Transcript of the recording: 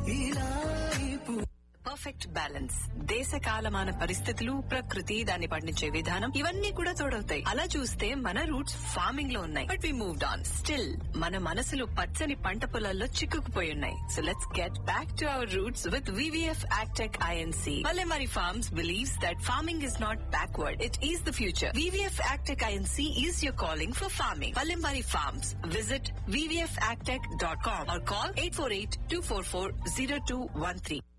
Perfect balance దేశ కాలమాన పరిస్థితులు ప్రకృతి దాన్ని పండించే విధానం ఇవన్నీ కూడా తోడవుతాయి అలా చూస్తే మన రూట్స్ ఫార్మింగ్ లో ఉన్నాయి but we moved on still మన మనసులు పచ్చని పంట పొలాల్లో చిక్కుకుపోయి ఉన్నాయి so let's get back to our roots with VVF agtech INC Palimari Farms believes that farming is not backward, it is the future. VVF Agtech INC is your calling for farming. Palimari Farms. Visit vvfagtech.com or call 848-244-0213.